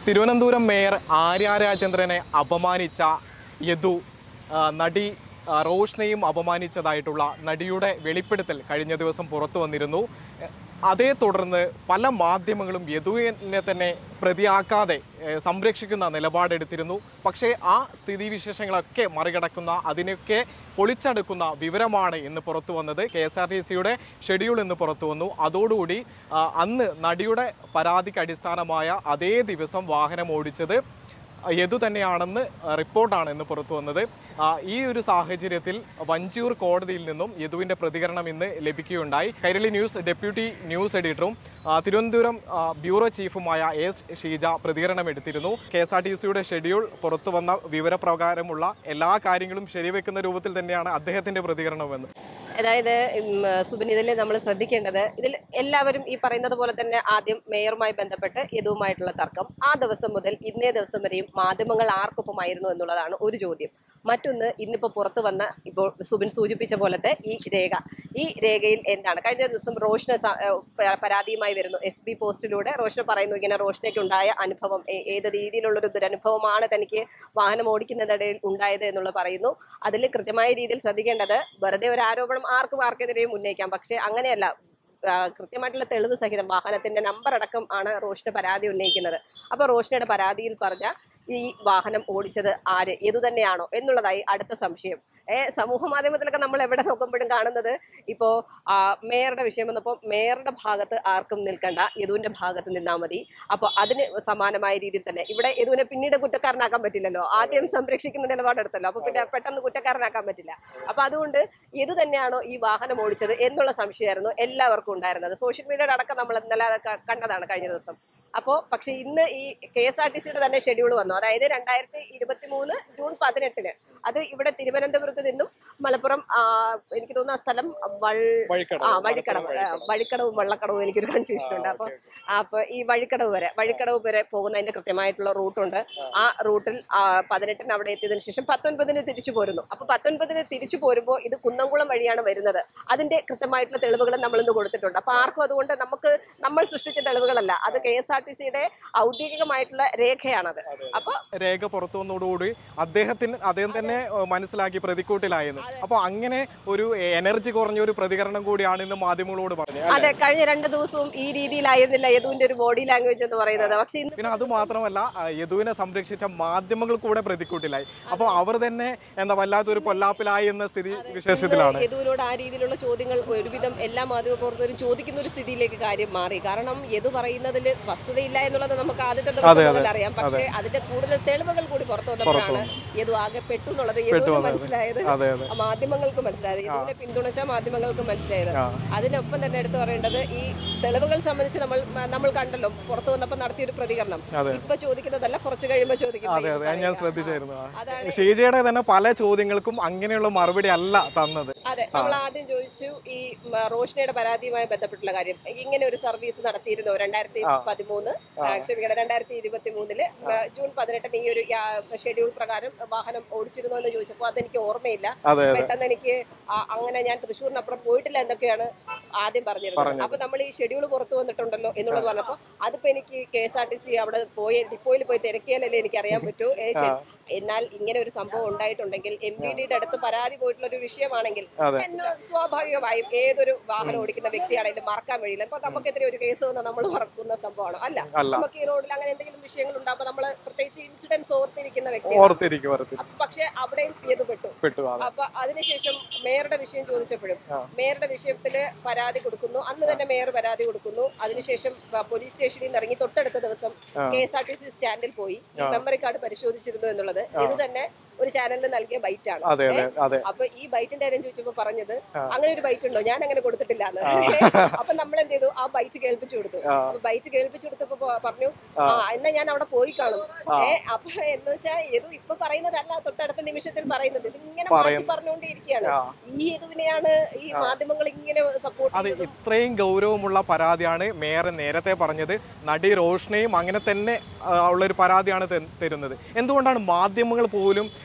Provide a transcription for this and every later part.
Thiruvananthapuram mayor Arya രാജേന്ദ്രനെ അപമാനിച്ച യദു ആ, നടി ആ, റോഷ്നയും അപമാനിച്ചതായിട്ടുള്ള നടിയുടെ വെളിപ്പെടുത്തൽ കഴിഞ്ഞ ദിവസം പുറത്തു വന്നിരുന്നു എ, അതേ തുടർന്ന് പല മാധ്യമങ്ങളും യദുവിനെ തന്നെ പ്രതിയാക്കാതെ എ, സംരക്ഷിക്കുന്ന നിലപാടെടുത്തിരുന്നു പക്ഷേ ആ സ്ഥിതിവിശേഷങ്ങളൊക്കെ മറികടക്കുന്ന അതിനൊക്കെ പൊളിച്ചടുക്കുന്ന വിവരമാണ് ഇന്ന് പുറത്തു വന്നത് കെ എസ് ആർ ടി സിയുടെ ഷെഡ്യൂൾ ഇന്ന് പുറത്തു വന്നു അതോടുകൂടി ആ, അന്ന് നടിയുടെ പരാതിക്ക് അടിസ്ഥാനമായ അതേ ദിവസം വാഹനം ഓടിച്ചത് യദു തന്നെയാണെന്ന് റിപ്പോർട്ടാണ് ഇന്ന് പുറത്തു വന്നത് ആ, ഈ ഒരു സാഹചര്യത്തിൽ വഞ്ചൂർ കോടതിയിൽ നിന്നും യദുവിൻ്റെ പ്രതികരണം ഇന്ന് ലഭിക്കുകയുണ്ടായി കൈരളി ന്യൂസ് ഡെപ്യൂട്ടി ന്യൂസ് എഡിറ്ററും ആ, തിരുവനന്തപുരം ആ, ബ്യൂറോ ചീഫുമായ എസ് ഷീജ പ്രതികരണം എടുത്തിരുന്നു കെ എസ് ആർ ടി സിയുടെ ഷെഡ്യൂൾ പുറത്തു വന്ന വിവരപ്രകാരമുള്ള എല്ലാ കാര്യങ്ങളും ശരിവെക്കുന്ന രൂപത്തിൽ തന്നെയാണ് അദ്ദേഹത്തിൻ്റെ പ്രതികരണമെന്ന് അതായത് ഉം, സുബിൻ ഇതിൽ നമ്മൾ ശ്രദ്ധിക്കേണ്ടത് ഇതിൽ എല്ലാവരും ഈ പറയുന്നത് പോലെ തന്നെ ആദ്യം മേയറുമായി ബന്ധപ്പെട്ട് യദുവുമായിട്ടുള്ള തർക്കം ആ ദിവസം മുതൽ ഇന്നേ ദിവസം വരെയും മാധ്യമങ്ങൾ ആർക്കൊപ്പമായിരുന്നു എന്നുള്ളതാണ് ഒരു ചോദ്യം മറ്റൊന്ന് ഇന്നിപ്പോൾ പുറത്തു വന്ന ഇപ്പോൾ സുബിൻ സൂചിപ്പിച്ച പോലത്തെ ഈ രേഖ ഈ രേഖയിൽ എന്താണ് കഴിഞ്ഞ ദിവസം റോഷന് സ- ഏഹ് പ- പരാതിയുമായി വരുന്നു എഫ് ബി പോസ്റ്റിലൂടെ റോഷന് പറയുന്നു ഇങ്ങനെ റോഷനയ്ക്ക് ഉണ്ടായ അനുഭവം ഏ- ഏത് രീതിയിലുള്ളൊരു ദുരനുഭവമാണ് തനിക്ക് വാഹനം ഓടിക്കുന്നതിടയിൽ ഉണ്ടായത് എന്നുള്ളത് പറയുന്നു അതിൽ കൃത്യമായ രീതിയിൽ ശ്രദ്ധിക്കേണ്ടത് വെറുതെ ഒരു ആരോപണം ആർക്കും ആർക്കെതിരെയും ഉന്നയിക്കാം പക്ഷേ അങ്ങനെയല്ല ആ, കൃത്യമായിട്ടുള്ള തെളിവ് സഹിതം വാഹനത്തിന്റെ നമ്പർ അടക്കം ആണ് റോഷന് പരാതി ഉന്നയിക്കുന്നത് അപ്പോൾ റോഷനയുടെ പരാതിയിൽ പറഞ്ഞ ഈ വാഹനം ഓടിച്ചത് ആര് ഏതു തന്നെയാണോ എന്നുള്ളതായി അടുത്ത സംശയം ഏ സമൂഹ മാധ്യമത്തിലൊക്കെ നമ്മൾ എവിടെ നോക്കുമ്പോഴും കാണുന്നത് ഇപ്പോൾ മേയറുടെ വിഷയം വന്നപ്പോൾ മേയറുടെ ഭാഗത്ത് ആർക്കും നിൽക്കണ്ട യദുവിന്റെ ഭാഗത്ത് നിന്നാൽ മതി അപ്പോൾ അതിന് സമാനമായ രീതിയിൽ തന്നെ ഇവിടെ യദുവിനെ പിന്നീട് കുറ്റക്കാരനാക്കാൻ പറ്റില്ലല്ലോ ആദ്യം സംരക്ഷിക്കുന്ന നിലപാടെടുത്തല്ലോ അപ്പോൾ പിന്നെ പെട്ടെന്ന് കുറ്റക്കാരനാക്കാൻ പറ്റില്ല അപ്പോൾ അതുകൊണ്ട് യദു തന്നെയാണോ ഈ വാഹനം ഓടിച്ചത് എന്നുള്ള സംശയമായിരുന്നു എല്ലാവർക്കും ഉണ്ടായിരുന്നത് സോഷ്യൽ മീഡിയയുടെ അടക്കം നമ്മൾ ഇന്നലെ അത് ക- കണ്ടതാണ് കഴിഞ്ഞ ദിവസം അപ്പോൾ പക്ഷേ ഇന്ന് ഈ കെ എസ് ആർ ടി സിയുടെ തന്നെ ഷെഡ്യൂൾ വന്നു അതായത് രണ്ടായിരത്തി ഇരുപത്തി മൂന്ന് ജൂൺ പതിനെട്ടിന് അത് ഇവിടെ തിരുവനന്തപുരത്ത് നിന്നും മലപ്പുറം ആ, എനിക്ക് തോന്നുന്ന ആ സ്ഥലം വൾ വഴിക്കടവ്. ആ വഴിക്കടവ് ആ, വഴിക്കടവും വള്ളക്കടവും എനിക്കൊരു കൺഫ്യൂഷൻ ഉണ്ട് അപ്പോൾ അപ്പൊ ഈ വഴിക്കടവ് വരെ വഴിക്കടവ് വരെ പോകുന്നതിന്റെ കൃത്യമായിട്ടുള്ള റൂട്ടുണ്ട് ആ റൂട്ടിൽ ആ, പതിനെട്ടിന് അവിടെ എത്തിയതിനു ശേഷം പത്തൊൻപതിന് തിരിച്ചു പോരുന്നു അപ്പൊ പത്തൊൻപതിന് തിരിച്ചു പോരുമ്പോൾ ഇത് കുന്നംകുളം വഴിയാണ് വരുന്നത് അതിന്റെ കൃത്യമായിട്ടുള്ള തെളിവുകൾ നമ്മൾ ഇന്ന് കൊടുത്തിട്ടുണ്ട് അപ്പൊ ആർക്കും അതുകൊണ്ട് നമുക്ക് നമ്മൾ സൃഷ്ടിച്ച തെളിവുകളല്ല അത് കെ എസ് ആർ ടി സിയുടെ ഔദ്യോഗികമായിട്ടുള്ള രേഖയാണത് അപ്പൊ രേഖ പുറത്തു വന്നതോടുകൂടി അദ്ദേഹത്തിന് അദ്ദേഹം തന്നെ ഏഹ്, മനസ്സിലാക്കി പ്രതിക്കൂട്ടിലായെന്ന് അപ്പോൾ അങ്ങനെ ഒരു എനർജി കുറഞ്ഞ ഒരു പ്രതികരണം കൂടിയാണ് ഇന്ന് മാധ്യമങ്ങളോട് പറഞ്ഞത് അതെ കഴിഞ്ഞ രണ്ട് ദിവസവും ഈ രീതിയിലായിരുന്നില്ല യദുവിന്റെ ഒരു ബോഡി ലാംഗ്വേജ് എന്ന് പറയുന്നത് പക്ഷെ ഇന്ന് പിന്നെ അത് മാത്രമല്ല ആ, യദുവിനെ സംരക്ഷിച്ച മാധ്യമങ്ങൾ കൂടെ പ്രതിക്കൂട്ടിലായി അപ്പോൾ അവർ തന്നെ എന്താ വല്ലാത്തൊരു പൊല്ലാപ്പിലായി എന്ന സ്ഥിതി വിശേഷത്തിലാണ് യദുവിനോട് ആ രീതിയിലുള്ള ചോദ്യങ്ങൾ ഒരുവിധം എല്ലാ മാധ്യമപ്രവർത്തകരും ചോദിക്കുന്ന ഒരു സ്ഥിതിയിലേക്ക് കാര്യം മാറി കാരണം യദു പറയുന്നതിൽ വസ്തുതയില്ല എന്നുള്ളത് നമുക്ക് ആദ്യത്തെ ദിവസം അതെ, മുതൽ അറിയാം പക്ഷേ അതിന്റെ കൂടുതൽ തെളിവുകൾ കൂടി പുറത്തു വന്നപ്പോഴാണ് യദു ആകെ പെട്ടു എന്നുള്ളത് യദുവിന് മനസ്സിലായത് അതെ അതെ ആ മാധ്യമങ്ങൾക്ക് മനസ്സിലായത് യദുവിനെ പിന്തുണച്ച മാധ്യമങ്ങൾക്ക് മനസ്സിലായത് ആ. അതിനൊപ്പം തന്നെ എടുത്തു പറയേണ്ടത് ഈ തെളിവുകൾ സംബന്ധിച്ച് നമ്മൾ നമ്മൾ കണ്ടല്ലോ പുറത്തു വന്നപ്പോൾ നടത്തിയൊരു പ്രതികരണം അതെ. ഇപ്പൊ ചോദിക്കുന്നതല്ല കുറച്ച് കഴിയുമ്പോൾ ചോദിക്കുന്നത് അതെ അതെ ഞാൻ പറയുക. ശ്രദ്ധിച്ചായിരുന്നു ആ. അതാണ് ഷീജയുടെ തന്നെ പല ചോദ്യങ്ങൾക്കും അങ്ങനെയുള്ള മറുപടി അല്ല തന്നത് അതെ നമ്മൾ ആദ്യം ചോദിച്ചു ഈ മ, റോഷ്നയുടെ പരാതിയുമായി ബന്ധപ്പെട്ടുള്ള കാര്യം ഇങ്ങനെ ഒരു സർവീസ് നടത്തിയിരുന്നു രണ്ടായിരത്തി പതിമൂന്ന് ക്ഷമിക്കണം രണ്ടായിരത്തി ഇരുപത്തി മൂന്നില് ജൂൺ പതിനെട്ടിന് ഈ ഒരു ഷെഡ്യൂൾ പ്രകാരം വാഹനം ഓടിച്ചിരുന്നു എന്ന് ചോദിച്ചപ്പോൾ അതെനിക്ക് ഓർമ്മയില്ല അതെ അതെ പെട്ടെന്ന് എനിക്ക് ആ- അങ്ങനെ ഞാൻ തൃശ്ശൂരിനപ്പുറം പോയിട്ടില്ല എന്നൊക്കെയാണ് ആദ്യം പറഞ്ഞിരുന്നത് അപ്പൊ നമ്മൾ ഈ ഷെഡ്യൂൾ പുറത്തു വന്നിട്ടുണ്ടല്ലോ എന്നുള്ളത് പറഞ്ഞപ്പോൾ അതിപ്പോ എനിക്ക് K S R T C അവിടെ പോയി ഡിപ്പോയിൽ പോയി തിരക്കിയാലല്ലേ എനിക്ക് അറിയാൻ പറ്റൂ ഏ, ശരി. എന്നാൽ ഇങ്ങനെ ഒരു സംഭവം ഉണ്ടായിട്ടുണ്ടെങ്കിൽ എം വി ഡിയുടെ അടുത്ത് പരാതി പോയിട്ടുള്ള ഒരു വിഷയമാണെങ്കിൽ അതെ. എന്നെ സ്വാഭാവികമായും ഏതൊരു വാഹനം ഓടിക്കുന്ന വ്യക്തിയാണെങ്കിലും മറക്കാൻ കഴിയില്ല ഇപ്പൊ നമുക്കെതിരെ ഒരു കേസ് വന്നാൽ നമ്മൾ മറക്കുന്ന സംഭവമാണ് അല്ല അല്ല നമുക്ക് ഈ റോഡിൽ അങ്ങനെ എന്തെങ്കിലും വിഷയങ്ങൾ ഉണ്ടാകുമ്പോൾ നമ്മൾ പ്രത്യേകിച്ച് ഇൻസിഡൻസ് ഓർത്തിരിക്കുന്ന വ്യക്തിയാണ് ഓർത്തിരിക്കും ഓർത്തിരിക്കും അപ്പൊ പക്ഷെ അവിടെയും ഇത് പെട്ടു പെട്ടു അതെ അപ്പൊ അതിനുശേഷം മേയറുടെ വിഷയം ചോദിച്ചപ്പോഴും ആ. മേയറുടെ വിഷയത്തില് പരാതി കൊടുക്കുന്നു അന്ന് തന്നെ മേയർ പരാതി കൊടുക്കുന്നു അതിനുശേഷം പ- പോലീസ് സ്റ്റേഷനിൽ നിന്ന് ഇറങ്ങി തൊട്ടടുത്ത ദിവസം ആ. K S R T C സ്റ്റാൻഡിൽ പോയി ഈ മെമ്മറി കാർഡ് പരിശോധിച്ചിരുന്നു എന്നുള്ളത് ഇത് തന്നെ ഒരു ചാനലിന് നൽകിയ ബൈറ്റ് ആണ് അതെ അതെ അതെ അപ്പൊ ഈ ബൈറ്റിന്റെ കാര്യം ചോദിച്ചപ്പോ പറഞ്ഞത് ആ. അങ്ങനെ ഒരു ബൈറ്റ് ഉണ്ടോ ഞാൻ അങ്ങനെ കൊടുത്തിട്ടില്ല എന്ന് അപ്പൊ നമ്മൾ എന്ത് ചെയ്തു ആ ബൈറ്റ് കേൾപ്പിച്ചു കൊടുത്തു ആ. അപ്പൊ ബൈറ്റ് കേൾപ്പിച്ചു കൊടുത്തപ്പോ പ- പറഞ്ഞു ആ. ആ എന്നാ ഞാൻ അവിടെ പോയി കാണും ആ. ഏ അപ്പൊ എന്ന് വെച്ചാൽ ഇത് ഇപ്പൊ പറയുന്നതല്ല തൊട്ടടുത്ത നിമിഷത്തിൽ പറയുന്നത് ഇത് ഇങ്ങനെ മാറ്റി പറയുന്നു. പറഞ്ഞുകൊണ്ടേയിരിക്കുകയാണ് ആ. ഈ യദുവിനെയാണ് ഈ മാധ്യമങ്ങൾ ഇങ്ങനെ സപ്പോർട്ട് അത് ചെയ്തതും ഇത്രയും ഗൗരവമുള്ള പരാതിയാണ് മേയർ നേരത്തെ പറഞ്ഞത് നടി റോഷ്നയും അങ്ങനെ തന്നെ ആ, ഉള്ളൊരു പരാതിയാണ് തെ- തരുന്നത് എന്തുകൊണ്ടാണ് മാധ്യമങ്ങൾ പോലും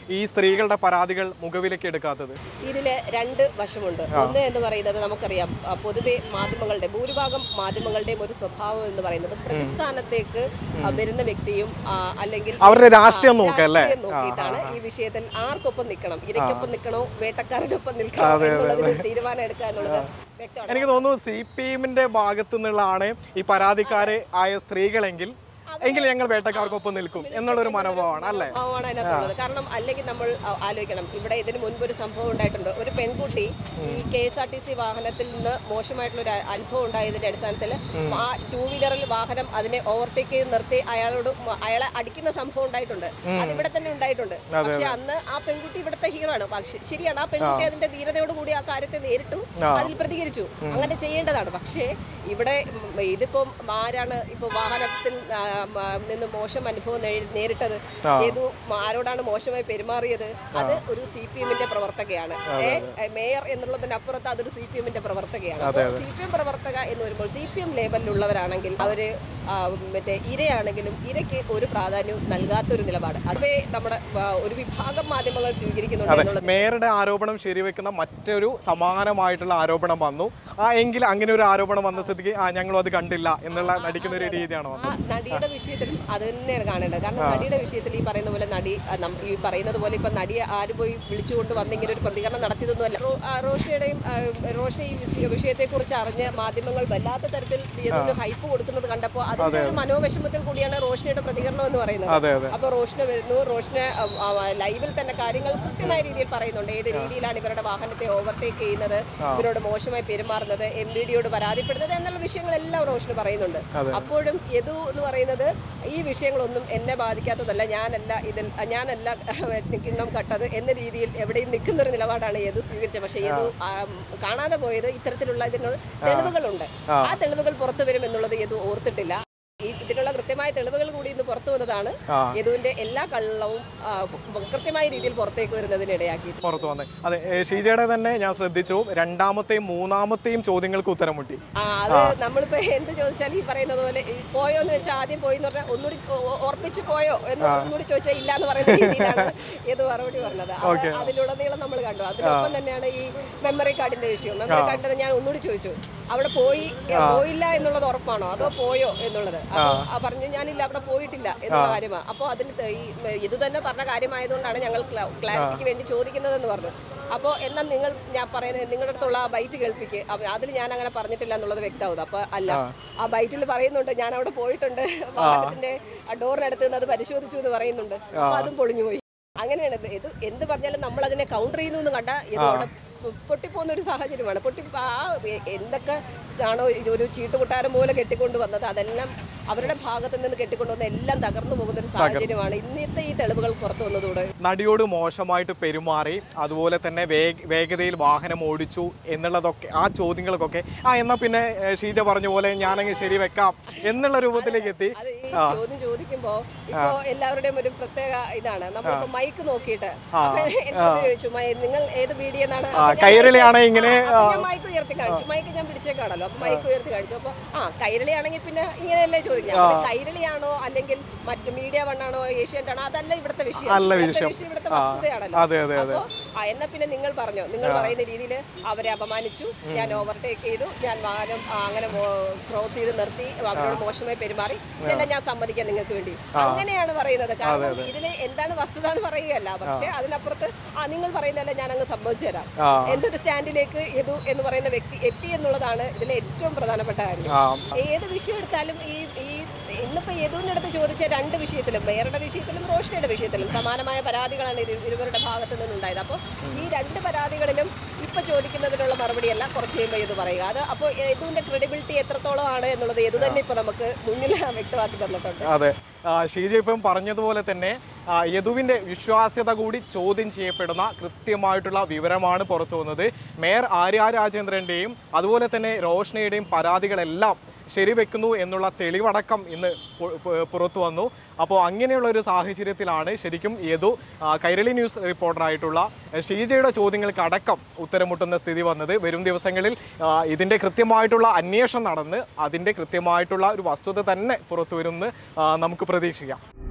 ഈ സ്ത്രീകളുടെ പരാതികൾ മുഖവിലേക്ക് എടുക്കാത്തത് ഇതില് രണ്ട് വശമുണ്ട് ഒന്ന് എന്ന് പറയുന്നത് നമുക്കറിയാം ആ, പൊതുവെ മാധ്യമങ്ങളുടെ ഭൂരിഭാഗം മാധ്യമങ്ങളുടെയും ഒരു സ്വഭാവം എന്ന് പറയുന്നത് പ്രതിസ്ഥാനത്തേക്ക് ആ, വരുന്ന വ്യക്തിയും ആ, അല്ലെങ്കിൽ അവരുടെ രാഷ്ട്രീയം നോക്കുക അല്ലേ രാഷ്ട്രീയം നോക്കിയിട്ടാണ് ഈ വിഷയത്തിൽ ആർക്കൊപ്പം നിൽക്കണം ഇരയ്ക്കൊപ്പം നിൽക്കണോ വേട്ടക്കാരനൊപ്പം നിൽക്കണോ എന്നുള്ളതിൽ തീരുമാനം എടുക്കുക എന്നുള്ളത് വ്യക്തമാണ് എനിക്ക് തോന്നുന്നു സി പി എമ്മിന്റെ ഭാഗത്തു നിന്നുള്ളതാണ് ഈ പരാതിക്കാരെ ആയ സ്ത്രീകളെങ്കിൽ എങ്കിൽ ഞങ്ങൾ വേട്ടക്കാർക്കൊപ്പം നിൽക്കും എന്നുള്ളൊരു മനോഭാവമാണ് അല്ലേ ഭാവമാണ് അതിനകത്തുള്ളത് കാരണം അല്ലെങ്കിൽ നമ്മൾ ആ- ആലോചിക്കണം ഇവിടെ ഇതിന് മുൻപ് ഒരു സംഭവം ഉണ്ടായിട്ടുണ്ട് ഒരു പെൺകുട്ടി ഈ K S R T C വാഹനത്തിൽ നിന്ന് മോശമായിട്ടുള്ള ഒരു അനുഭവം ഉണ്ടായതിന്റെ അടിസ്ഥാനത്തിൽ ആ ടൂ വീലറിൽ വാഹനം അതിനെ ഓവർടേക്ക് ചെയ്ത് നിർത്തി അയാളോട് മ- അയാളെ അടിക്കുന്ന സംഭവം ഉണ്ടായിട്ടുണ്ട് അത് ഇവിടെ തന്നെ ഉണ്ടായിട്ടുണ്ട് പക്ഷെ അന്ന് ആ പെൺകുട്ടി ഇവിടുത്തെ ഹീറോ ആണ് പക്ഷെ ശരിയാണ് ആ പെൺകുട്ടി അതിന്റെ ധീരതയോട് കൂടി ആ കാര്യത്തെ നേരിട്ടു അതിൽ പ്രതികരിച്ചു അങ്ങനെ ചെയ്യേണ്ടതാണ് പക്ഷേ ഇവിടെ ഉം, ഇതിപ്പം ആരാണ് ഇപ്പൊ വാഹനത്തിൽ ആ, മ, നിന്ന് മോശം അനുഭവം നേ- നേരിട്ടത് ഏതു ആരോടാണ് മോശമായി പെരുമാറിയത് അത് ഒരു സി പി എമ്മിന്റെ പ്രവർത്തകയാണ് ഏ, മേയർ എന്നുള്ളതിനപ്പുറത്ത് അതൊരു സി പി എമ്മിന്റെ പ്രവർത്തകയാണ് സി പി എം പ്രവർത്തക എന്ന് വരുമ്പോൾ സി പി എം ലേബലിലുള്ളവരാണെങ്കിൽ അവര് ആ, മറ്റേ ഇരയാണെങ്കിലും ഇരയ്ക്ക് ഒരു പ്രാധാന്യവും നൽകാത്തൊരു നിലപാട് അതേ നമ്മുടെ ആ, ഒരു വിഭാഗം മാധ്യമങ്ങൾ സ്വീകരിക്കുന്നുണ്ട് എന്നുള്ളത് മേയറുടെ ആരോപണം ശരിവെക്കുന്ന മറ്റൊരു സമാനമായിട്ടുള്ള ആരോപണം വന്നു ആ എങ്കിൽ അങ്ങനെ ഒരു ആരോപണം വന്ന സ്ഥിതിക്ക് ആ ഞങ്ങളും അത് കണ്ടില്ല എന്നുള്ള നടിക്കുന്ന ഒരു രീതിയാണ് ആ നടിയുടെ വിഷയത്തിലും അത് തന്നെയാണ് കാണേണ്ടത് കാരണം നടിയുടെ വിഷയത്തിൽ ഈ പറയുന്ന പോലെ നടി ആ, നം- ഈ പറയുന്നത് പോലെ ഇപ്പൊ നടിയെ ആര് പോയി വിളിച്ചുകൊണ്ട് വന്ന് ഇങ്ങനെ ഒരു പ്രതികരണം നടത്തിയതൊന്നുമല്ല റോ- ആ, റോഷയുടെയും ആ, റോഷനെ ഈ വിഷയ- വിഷയത്തെക്കുറിച്ച് അറിഞ്ഞ് മാധ്യമങ്ങൾ വല്ലാത്ത തരത്തിൽ ഇതിന് ഹൈപ്പ് കൊടുക്കുന്നത് കണ്ടപ്പോൾ അതിന്റെ ഒരു മനോവിഷമത്തിൽ കൂടിയാണ് റോഷനയുടെ പ്രതികരണം എന്ന് പറയുന്നത് അതെ അതെ അപ്പൊ റോഷന് വരുന്നു റോഷന് ആ, ആ, ലൈവിൽ തന്നെ കാര്യങ്ങൾ കൃത്യമായ രീതിയിൽ പറയുന്നുണ്ട് ഏത് രീതിയിലാണ് ഇവരുടെ വാഹനത്തെ ഓവർടേക്ക് ചെയ്യുന്നത് ഇവരോട് മോശമായി പെരുമാറുന്നത് എം ബി ഡിയോട് പരാതിപ്പെടുന്നത് എന്നുള്ള വിഷയങ്ങളെല്ലാം റോഷന് പറയുന്നുണ്ട് അപ്പോഴും യദു എന്ന് പറയുന്നത് ഈ വിഷയങ്ങളൊന്നും എന്നെ ബാധിക്കാത്തതല്ല ഞാനല്ല ഇതിൽ ഞാനല്ല കിണ്ണം കട്ടത് എന്ന രീതിയിൽ എവിടെയും നിൽക്കുന്ന ഒരു നിലപാടാണ് യദു സ്വീകരിച്ചത് പക്ഷേ യദു ആ, കാണാതെ പോയത് ഇത്തരത്തിലുള്ള ഇതിനുള്ള തെളിവുകളുണ്ട് ആ തെളിവുകൾ പുറത്തു വരും എന്നുള്ളത് യദു ഓർത്തിട്ടില്ല ഈ ഇതിനുള്ള കൃത്യമായ തെളിവുകൾ കൂടി ഇന്ന് പുറത്തു വന്നതാണ് ആ. യദുവിന്റെ എല്ലാ കള്ളവും ആ, കൃത്യമായ രീതിയിൽ പുറത്തേക്ക് വരുന്നതിന് ഇടയാക്കി പുറത്തു വന്നേ അതെ ഏ, ഷീജയുടെ തന്നെ ഞാൻ ശ്രദ്ധിച്ചു രണ്ടാമത്തെയും മൂന്നാമത്തെയും ചോദ്യങ്ങൾക്ക് ഉത്തരം മുട്ടി ആ അത് നമ്മളിപ്പോ എന്ത് ചോദിച്ചാലും ഈ പറയുന്നത് പോലെ ഈ പോയോ എന്ന് വെച്ചാൽ ആദ്യം പോയി എന്ന് പറഞ്ഞാൽ ഒന്നുകൂടി ഓ- ഓ- ഓർപ്പിച്ച് പോയോ എന്ന് ഒന്നുകൂടി ചോദിച്ചാൽ ഇല്ല എന്ന് പറയുന്ന രീതിയിലാണ് ഏത് മറുപടി പറഞ്ഞത് അത് അതിലുടനീളം നമ്മൾ കണ്ടു അതിനൊപ്പം തന്നെയാണ് ഈ മെമ്മറി കാർഡിന്റെ വിഷയം മെമ്മറി കാർഡിന്റെ ഞാൻ ഒന്നുകൂടി ചോദിച്ചു അവിടെ പോയി ഏ, പോയില്ല എന്നുള്ളത് ഉറപ്പാണോ അതോ പോയോ എന്നുള്ളത് അപ്പൊ ആ പറഞ്ഞു ഞാനില്ല അവിടെ പോയിട്ടില്ല എന്നുള്ള കാര്യമാണ് അപ്പോൾ അതിന് ത- ഈ ഇത് തന്നെ പറഞ്ഞ കാര്യമായതുകൊണ്ടാണ് ഞങ്ങൾ ക്ലാരിറ്റിക്ക് വേണ്ടി ചോദിക്കുന്നതെന്ന് പറഞ്ഞു അപ്പോൾ എന്നാൽ നിങ്ങൾ ഞാൻ പറയുന്നത് നിങ്ങളുടെ അടുത്തുള്ള ആ ബൈറ്റ് കേൾപ്പിക്ക് അപ്പൊ അതിൽ ഞാൻ അങ്ങനെ പറഞ്ഞിട്ടില്ല എന്നുള്ളത് വ്യക്തമാവുന്നു അപ്പൊ അല്ല ആ ബൈറ്റിൽ പറയുന്നുണ്ട് ഞാൻ അവിടെ പോയിട്ടുണ്ട് വാഹനത്തിന്റെ ഡോറിനടുത്ത് നിന്ന് അത് പരിശോധിച്ചു എന്ന് പറയുന്നുണ്ട് അപ്പൊ അതും പൊളിഞ്ഞു പോയി അങ്ങനെയാണ് ഇത് ഇത് എന്ത് പറഞ്ഞാലും നമ്മൾ അതിനെ കൗണ്ടർ ചെയ്യുന്നു എന്ന് കണ്ട ഇത് അവിടെ പൊ- പൊട്ടിപ്പോകുന്ന ഒരു സാഹചര്യമാണ് പൊട്ടി ആ എ- എന്തൊക്കെ ആണോ ഇത് ഒരു ചീട്ടുകൊട്ടാരം പോലെ കെട്ടിക്കൊണ്ട് വന്നത് അതെല്ലാം അവരുടെ ഭാഗത്ത് നിന്ന് കെട്ടിക്കൊണ്ട് വന്ന എല്ലാം തകർന്നു പോകുന്ന ഒരു സാഹചര്യമാണ് ഇന്നത്തെ ഈ തെളിവുകൾ പുറത്തു വന്നതോടെ നടിയോട് മോശമായിട്ട് പെരുമാറി അതുപോലെ തന്നെ വേഗ വേഗതയിൽ വാഹനം ഓടിച്ചു എന്നുള്ളതൊക്കെ ആ ചോദ്യങ്ങൾക്കൊക്കെ ആ എന്നാൽ പിന്നെ ഏ, ഷീജ പറഞ്ഞ പോലെ ഞാനങ്ങ് ശരി വെക്കാം എന്നുള്ള രൂപത്തിലേക്ക് എത്തി അത് ഈ ചോദ്യം ചോദിക്കുമ്പോ ഇപ്പോ എല്ലാവരുടെയും ഒരു പ്രത്യേക ഇതാണ് നമ്മളിപ്പോ മൈക്ക് നോക്കിയിട്ട് അപ്പൊ എന്നോട് ചോദിച്ചു "മൈ- നിങ്ങൾ ഏത് മീഡിയ എന്നാണ് ആ കൈരളിയാണ് ഇങ്ങനെ അപ്പൊ ഞാൻ മൈക്ക് ഉയർത്തി കാണിച്ചു മൈക്ക് ഞാൻ പിടിച്ചേക്കാണല്ലോ അപ്പൊ മൈക്ക് ഉയർത്തി കാണിച്ചു അപ്പൊ ആ കൈരളിയാണെങ്കിൽ പിന്നെ ഇങ്ങനെയല്ലേ ചോദിക്കാം അപ്പൊ കൈരളിയാണോ അല്ലെങ്കിൽ മറ്റു മീഡിയ വണ്ണാണോ ഏഷ്യാനെറ്റ് ആണോ അതല്ല ഇവിടുത്തെ വിഷയം അല്ല ഇവിടുത്തെ വിഷയം. വിഷയം ഇവിടുത്തെ വസ്തുതയാണല്ലോ അതെ അതെ അതെ അപ്പൊ ആ, എന്നാ പിന്നെ നിങ്ങൾ പറഞ്ഞോ നിങ്ങൾ പറയുന്ന രീതിയിൽ അവരെ അപമാനിച്ചു ഞാൻ ഓവർടേക്ക് ചെയ്തു ഞാൻ വാഹനം ആ, അങ്ങനെ ക്രോസ് ചെയ്ത് നിർത്തി അവരോട് മോശമായി പെരുമാറി ഇതെല്ലാം ഞാൻ സമ്മതിക്കാം നിങ്ങൾക്ക് വേണ്ടി അങ്ങനെയാണ് പറയുന്നത് കാരണം ഇതില് എന്താണ് വസ്തുത എന്ന് പറയുകയല്ല പക്ഷെ അതിനപ്പുറത്ത് ആ നിങ്ങൾ പറയുന്നതല്ല ഞാൻ അങ്ങ് സമ്മതിച്ചു തരാം ആ എന്തൊരു സ്റ്റാൻഡിലേക്ക് യദു എന്ന് പറയുന്ന വ്യക്തി എത്തി എന്നുള്ളതാണ് ഇതിലെ ഏറ്റവും പ്രധാനപ്പെട്ട കാര്യം ആ ഏത് വിഷയം എടുത്താലും ഈ ഈ ഇന്നിപ്പോ യദുവിന്റെ അടുത്ത് ചോദിച്ച രണ്ട് വിഷയത്തിലും മേയറുടെ വിഷയത്തിലും റോഷനയുടെ വിഷയത്തിലും സമാനമായ പരാതികളാണ് ഇരു- ഇരുവരുടെ ഭാഗത്ത് നിന്നുണ്ടായത് അപ്പോൾ ഈ രണ്ട് പരാതികളിലും ഇപ്പൊ ചോദിക്കുന്നതിനുള്ള മറുപടിയല്ല കുറച്ച് കഴിയുമ്പോൾ ഇത് പറയുക അത് അപ്പോൾ യദുവിന്റെ ക്രെഡിബിലിറ്റി എത്രത്തോളം ആണ് എന്നുള്ളത് യദു തന്നെ ഇപ്പൊ നമുക്ക് മുന്നിൽ വ്യക്തമാക്കി തന്നിട്ടുണ്ട് അതെ ആ, ഷീജ ഇപ്പം പറഞ്ഞതുപോലെ തന്നെ ആ, യദുവിൻ്റെ വിശ്വാസ്യത കൂടി ചോദ്യം ചെയ്യപ്പെടുന്ന കൃത്യമായിട്ടുള്ള വിവരമാണ് പുറത്തു വന്നത് മേയർ ആര്യ രാജേന്ദ്രൻ്റെയും അതുപോലെ തന്നെ റോഷ്നയുടെയും പരാതികളെല്ലാം ശരിവെക്കുന്നു എന്നുള്ള തെളിവടക്കം ഇന്ന് പു- പു- പുറത്തു വന്നു അപ്പോൾ അങ്ങനെയുള്ള ഒരു സാഹചര്യത്തിലാണ് ശരിക്കും യദു ആ, കൈരളി ന്യൂസ് റിപ്പോർട്ടറായിട്ടുള്ള ഷീജയുടെ ചോദ്യങ്ങൾക്ക് അടക്കം ഉത്തരമുട്ടുന്ന സ്ഥിതി വന്നത് വരും ദിവസങ്ങളിൽ ആ, ഇതിൻ്റെ കൃത്യമായിട്ടുള്ള അന്വേഷണം നടന്ന് അതിൻ്റെ കൃത്യമായിട്ടുള്ള ഒരു വസ്തുത തന്നെ പുറത്തു വരുമെന്ന് ആ, നമുക്ക് പ്രതീക്ഷിക്കാം